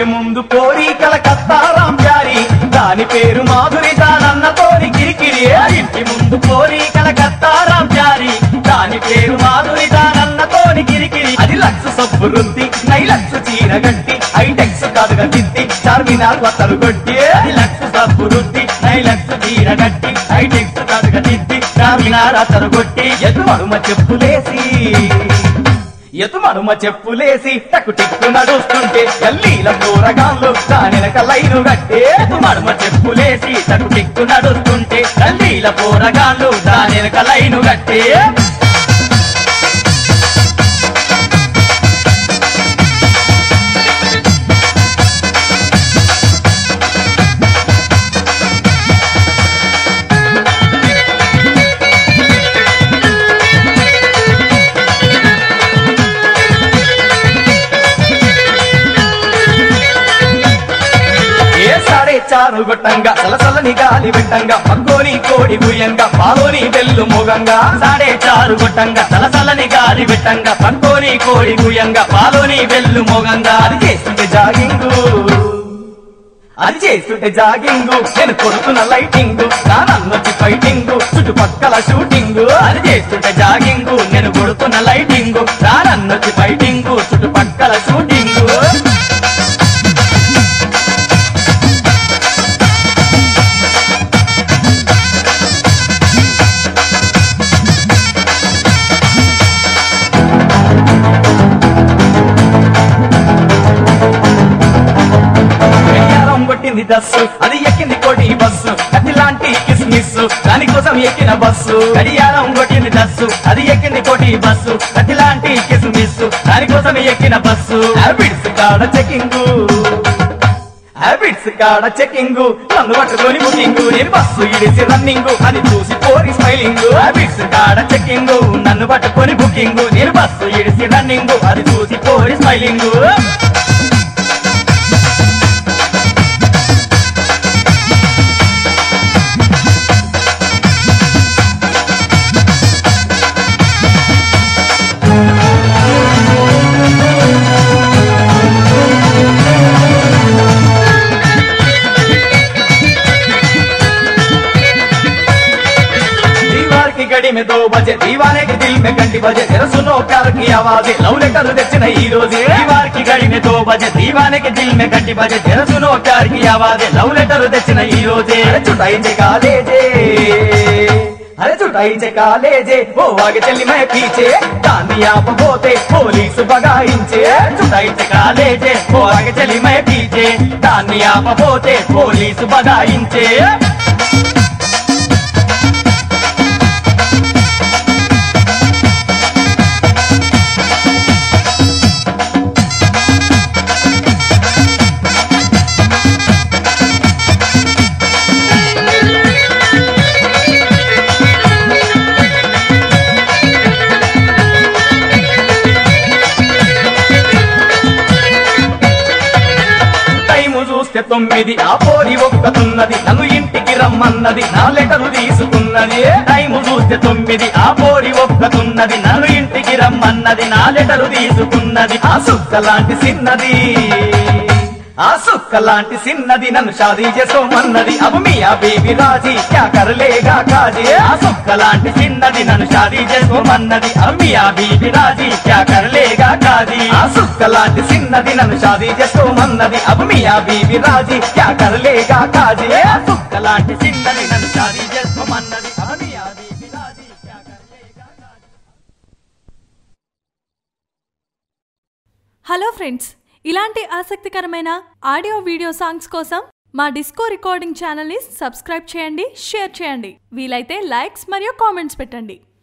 ఇంటి ముందు కోరి కలకత్తారాం ప్యారి దాని పేరు మాధురి దానన్న తోని కిరికిరి ఇంటి ముందు కోరి కలకత్తారాం ప్యారి దాని పేరు మాధురి దానన్న తోని కిరికిరి అది లక్ష సబ్బు రుద్ది నై లక్ష చీర గట్టి ఐటెక్స్ కాదుగా తిత్తి చార్మినార్ వత్తలు కొట్టి అది లక్ష సబ్బు రుద్ది నై లక్ష చీర గట్టి ఐటెక్స్ కాదుగా తిత్తి చార్మినార్ అత్తరు కొట్టి ఎదుమడుమ చెప్పులేసి ఎతు మనుమ చెప్పులేసి టకు టిక్కు నడుస్తుంటే గల్లీల దూరగాళ్ళు దానినక లైను గట్టే ఎతు మనుమ చెప్పులేసి టకు టిక్కు నడుస్తుంటే గల్లీల పోరగాళ్ళు దానినక లైను గట్టే ఏ సాడే చారు గొట్టంగా సలసలని గాలి వెట్టంగా పక్కోని కోడి గుయంగా పాలోని వెల్లు మోగంగా సాడే చారు గొట్టంగా సలసలని గాలి వెట్టంగా పక్కోని కోడి గుయంగా పాలోని వెల్లు మోగంగా అది చేస్తుంటే జాగింగు అది చేస్తుంటే జాగింగు నేను కొడుతున్న లైటింగ్ నానన్నొచ్చి ఫైటింగ్ చుట్టుపక్కల షూటింగ్ అది చేస్తుంటే జాగింగు నేను కొడుతున్న లైటింగ్ నానన్నొచ్చి ఫైటింగ్ చుట్టుపక్కల షూటింగ్ గడియారం కొట్టింది దస్సు అది ఎక్కింది కోటి బస్సు కత్తి లాంటి కిస్మిస్ దానికోసం ఎక్కిన బస్సు గడియారం కొట్టింది దస్సు అది ఎక్కింది కోటి బస్సు కత్తి లాంటి కిస్మిస్ దానికోసం ఎక్కిన బస్సు హ్యాబిట్స్ కాడ చెకింగ్ హ్యాబిట్స్ కాడ చెకింగ్ నన్ను పట్టుకొని బుకింగ్ నేను బస్సు ఇడిసి రన్నింగ్ అది చూసి పోరి స్మైలింగ్ హ్యాబిట్స్ కాడ చెకింగ్ నన్ను పట్టుకొని బుకింగ్ నేను బస్సు ఇడిసి రన్నింగ్ అది చూసి పోరి స్మైలింగ్ दीवार की घड़ी में दो बजे दीवाने के दिल में घंटी बजे तेरा सुनो प्यार की आवाज लव लेटर తెచ్చిన ఈ రోజే दीवार की घड़ी में दो बजे दीवाने के दिल में घंटी बजे तेरा सुनो प्यार की आवाज लव लेटर తెచ్చిన ఈ రోజే అరే చుటాయించే కాలేజే అరే చుటాయించే కాలేజే ఓ వాగే చెల్లి మే పీచే దాన్ని ఆపబోతే పోలీసు బగాయించే చుటాయించే కాలేజే ఓ వాగే చెల్లి మే పీచే దాన్ని ఆపబోతే పోలీసు బగాయించే టైము చూస్తే తొమ్మిది ఆ పోరి ఒక్కతున్నది నన్ను ఇంటికి రమ్మన్నది నా లెటరు తీసుకున్నది టైము చూస్తే తొమ్మిది ఆ పోరి ఒక్కతున్నది నన్ను ఇంటికి రమ్మన్నది నా లెటరు తీసుకున్నది ఆ సుక్క లాంటి సిన్నది ఆ సుక్క లాంటి సిన్నది నన్ను షాదీ చేసుకోమన్నది అవు మియా బేబీ రాజీ క్యా కరలేగా కాజీ ఆ సుక్క లాంటి సిన్నది నన్ను షాదీ చేసుకోమన్నది అవు మియా బేబీ రాజీ క్యా కరలేగా కాజీ ఆ సుక్క లాంటి సిన్నది నన్ను షాదీ చేసుకోమన్నది అవు మియా బేబీ రాజీ క్యా కరలేగా కాజీ ఆ సుక్క లాంటి సిన్నది నన్ను షాదీ చేసుకోమన్నది అవు మియా బేబీ రాజీ క్యా కరలేగా కాజీ హలో ఫ్రెండ్స్ ఇలాంటి ఆసక్తికరమైన ఆడియో వీడియో సాంగ్స్ కోసం మా డిస్కో రికార్డింగ్ ఛానల్ని సబ్స్క్రైబ్ చేయండి షేర్ చేయండి వీలైతే లైక్స్ మరియు కామెంట్స్ పెట్టండి